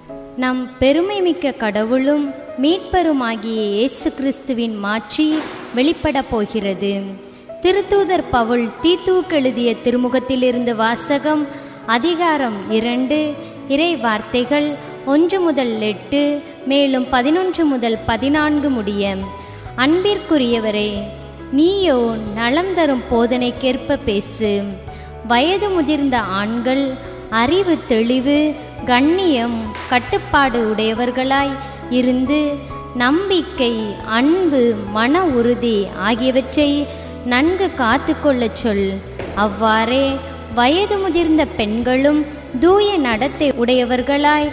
நம் பெருமைமிக்க கடவுளும் மீட்பருமாகிய இயேசு கிறிஸ்துவின் மாட்சி வெளிப்படப் போகிறது திருத்தூதர் பவுல் தீத்தூக்கு எழுதிய திருமுகத்திலிருந்து வாசகம் அதிகாரம் இரண்டு இறை வார்த்தைகள் ஒன்று முதல் எட்டு மேலும் பதினொன்று முதல் பதினான்கு முடிய அன்பிற்குரியவரே நீயோ நலம் தரும் போதனைக்கேற்ப பேசு வயது முதிர்ந்த ஆண்கள் அறிவு தெளிவு கண்ணியம் கட்டுப்பாடு உடையவர்களாய் இருந்து நம்பிக்கை அன்பு மன உறுதி ஆகியவற்றை நன்கு காத்துக்கொள்ளச் சொல் அவ்வாறே வயது முதிர்ந்த பெண்களும் தூய நடத்தை உடையவர்களாய்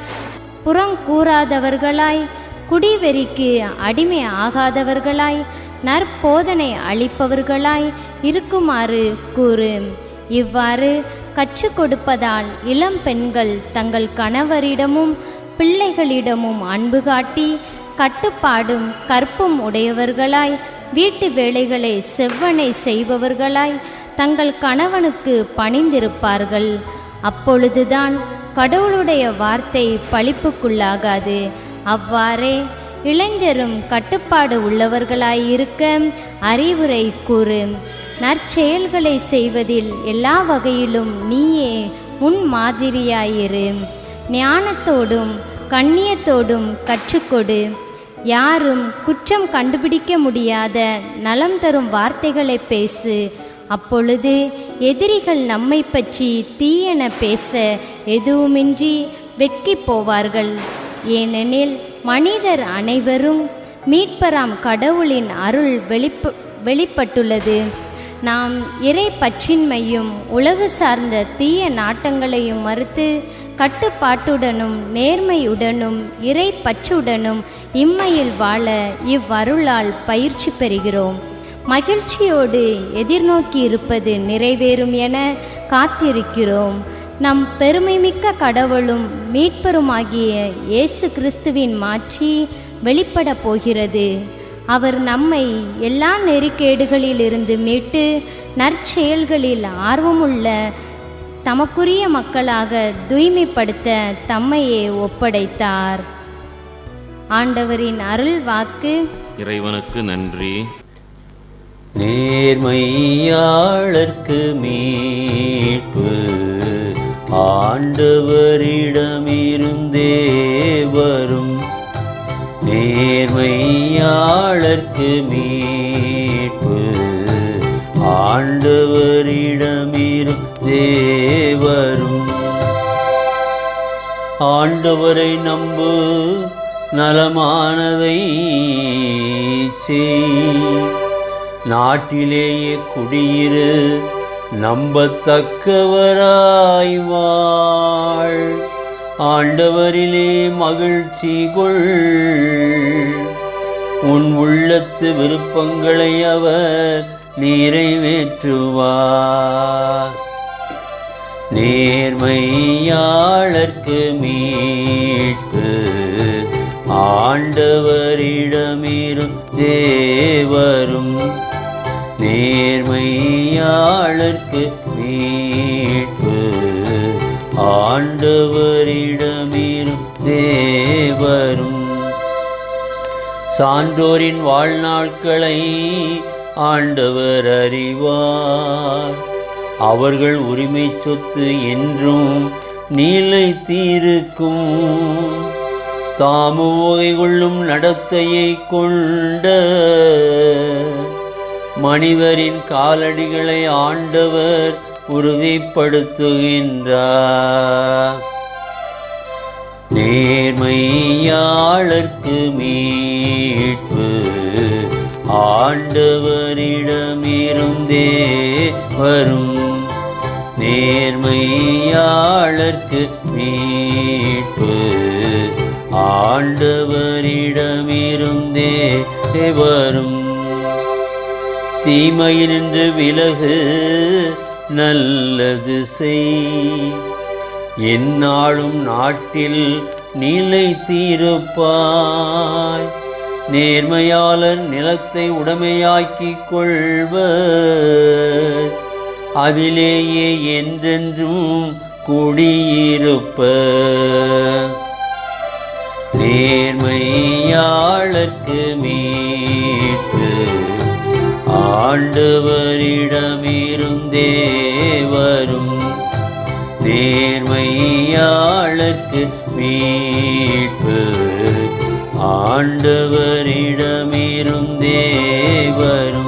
புறங்கூறாதவர்களாய் குடிவெறிக்கு அடிமை ஆகாதவர்களாய் நற்போதனை அளிப்பவர்களாய் இருக்குமாறு கூறு இவ்வாறு கற்றுக் கொடுப்பதால் இளம் பெண்கள் தங்கள் கணவரிடமும் பிள்ளைகளிடமும் அன்பு காட்டி கட்டுப்பாடும் கற்பும் உடையவர்களாய் வீட்டு வேலைகளை செவ்வனை செய்பவர்களாய் தங்கள் கணவனுக்கு பணிந்திருப்பார்கள் அப்பொழுதுதான் கடவுளுடைய வார்த்தை பழிப்புக்குள்ளாகாது அவ்வாறே இளைஞரும் கட்டுப்பாடு உள்ளவர்களாயிருக்க அறிவுரை கூறு நற்செயல்களை செய்வதில் எல்லா வகையிலும் நீயே முன் மாதிரியாயிரு ஞானத்தோடும் கண்ணியத்தோடும் கற்றுக்கொடு யாரும் குற்றம் கண்டுபிடிக்க முடியாத நலம் தரும் வார்த்தைகளை பேசு அப்பொழுது எதிரிகள் நம்மை பற்றி தீயென பேச எதுவுமின்றி வெட்கி போவார்கள் ஏனெனில் மனிதர் அனைவரும் மீட்பராம் கடவுளின் அருள் வெளிப்ப வெளிப்பட்டுள்ளது நாம் இறை பற்றின்மையும் உலகு சார்ந்த தீய நாட்டங்களையும் மறுத்து கட்டுப்பாட்டுடனும் நேர்மையுடனும் இறை பற்றுடனும் இம்மையில் வாழ இவ்வருளால் பயிற்சி பெறுகிறோம் மகிழ்ச்சியோடு எதிர்நோக்கி இருப்பது நிறைவேறும் என காத்திருக்கிறோம் நம் பெருமைமிக்க கடவுளும் மீட்பருமாகிய இயேசு கிறிஸ்துவின் மாற்றி வெளிப்படப் போகிறது அவர் நம்மை எல்லா நெறிக்கேடுகளிலிருந்து மீட்டு நற்செயல்களில் ஆர்வமுள்ள தமக்குரிய மக்களாக தூய்மைப்படுத்த தம்மையே ஒப்படைத்தார் ஆண்டவரின் அருள் வாக்கு இறைவனுக்கு நன்றி நேர்மையாளர்க்கு மீட்பு ஆண்டவரிடமிருந்தே வரும் நேர்மையாளர்க்கு மீட்பு ஆண்டவரிடமிருந்தே வரும் ஆண்டவரை நம்பு நலமானதை செய் நாட்டிலேயே குடியிரு நம்பத்தக்கவராய் வாழ் ஆண்டவரிலே மகிழ்ச்சி கொள் உன் உள்ளத்து விருப்பங்களை அவர் நிறைவேற்றுவார் நேர்மையாளர்க்கு மீட்பு ஆண்டவரிடமிருந்தே வரும் நேர்மையாளர்க்கு மீட்பு ஆண்டவரிடமிருந்தே வரும் சான்றோரின் வாழ்நாட்களை ஆண்டவர் அறிவார் அவர்கள் உரிமை சொத்து என்றும் நிலைத்திருக்கும் தாமு வகை கொள்ளும் நடத்தையை கொண்ட மனிதரின் காலடிகளை ஆண்டவர் உறுதிப்படுத்துகின்றார் நேர்மையாளர்க்கு மீட்பு ஆண்டவரிடமிருந்தே வரும் நேர்மையாளர்க்கு மீட்பு ஆண்டவரிடமிருந்தே வரும் தீமையினின்று விலகு நல்லது செய் எந்நாளும் நாட்டில் நிலைத்திருப்பாய் நேர்மையாளர் நிலத்தை உடைமையாக்கிக் கொள்வர் அதிலேயே என்றென்றும் குடியிருப்ப நேர்மையாளர்க்கு மீட்பு ஆண்டவரிடமிருந்தே வரும் நேர்மையாளர்க்கு மீட்பு ஆண்டவரிடமிருந்தே வரும்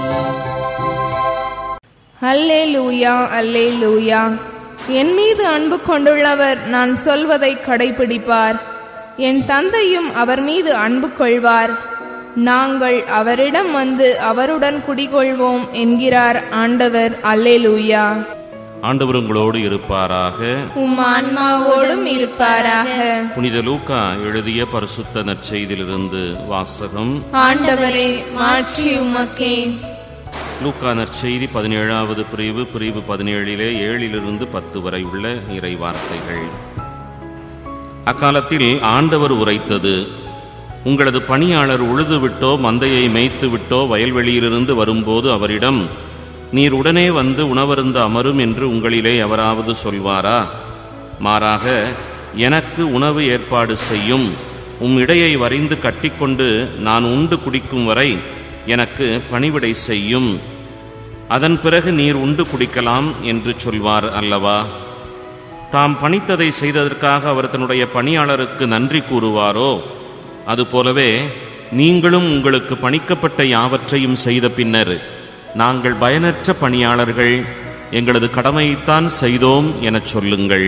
அல்லேலூயா அல்லேலூயா என் மீது அன்பு கொண்டுள்ளவர் நான் சொல்வதை கடைபிடிப்பார் என் தந்தையும் அவர் மீது அன்பு கொள்வார் நாங்கள் அவரிடம் வந்து அவருடன் குடிகொள்வோம் என்கிறார் ஆண்டவர் அல்லேலூயா ஆண்டவர் உங்களோடு இருப்பாராக உம் ஆன்மாவோடும் இருப்பாராக புனித லூக்கா எழுதிய பரிசுத்த நற்செய்தியிலிருந்து வாசகம் ஆண்டவரே மாற்றி உமக்கே லூக்கா நற்செய்தி பதினேழாவது பிரிவு பிரிவு பதினேழிலே ஏழிலிருந்து பத்து வரை உள்ள இறை வார்த்தைகள் அக்காலத்தில் ஆண்டவர் உரைத்தது உங்களது பணியாளர் உழுது விட்டோ மந்தையை மேய்த்து விட்டோ வயல்வெளியிலிருந்து வரும்போது அவரிடம் நீர் உடனே வந்து உணவருந்த அமரும் என்று உங்களிலே எவராவது சொல்வாரா மாறாக எனக்கு உணவு ஏற்பாடு செய்யும் உம் இடையை வரைந்து கட்டிக்கொண்டு நான் உண்டு குடிக்கும் வரை எனக்கு பணிவிடை செய்யும் அதன் பிறகு நீர் உண்டு குடிக்கலாம் என்று சொல்வார் அல்லவா தாம் பணித்ததை செய்ததற்காக அவர் தன்னுடைய பணியாளருக்கு நன்றி கூறுவாரோ அதுபோலவே நீங்களும் உங்களுக்கு பணிக்கப்பட்ட யாவற்றையும் செய்த பின்னர் நாங்கள் பயனற்ற பணியாளர்கள் எங்களது கடமையைத்தான் செய்தோம் எனச் சொல்லுங்கள்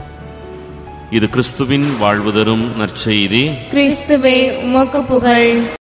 இது கிறிஸ்துவின் வாழ்வு தரும் நற்செய்தி கிறிஸ்துவே உமக்கு புகழ்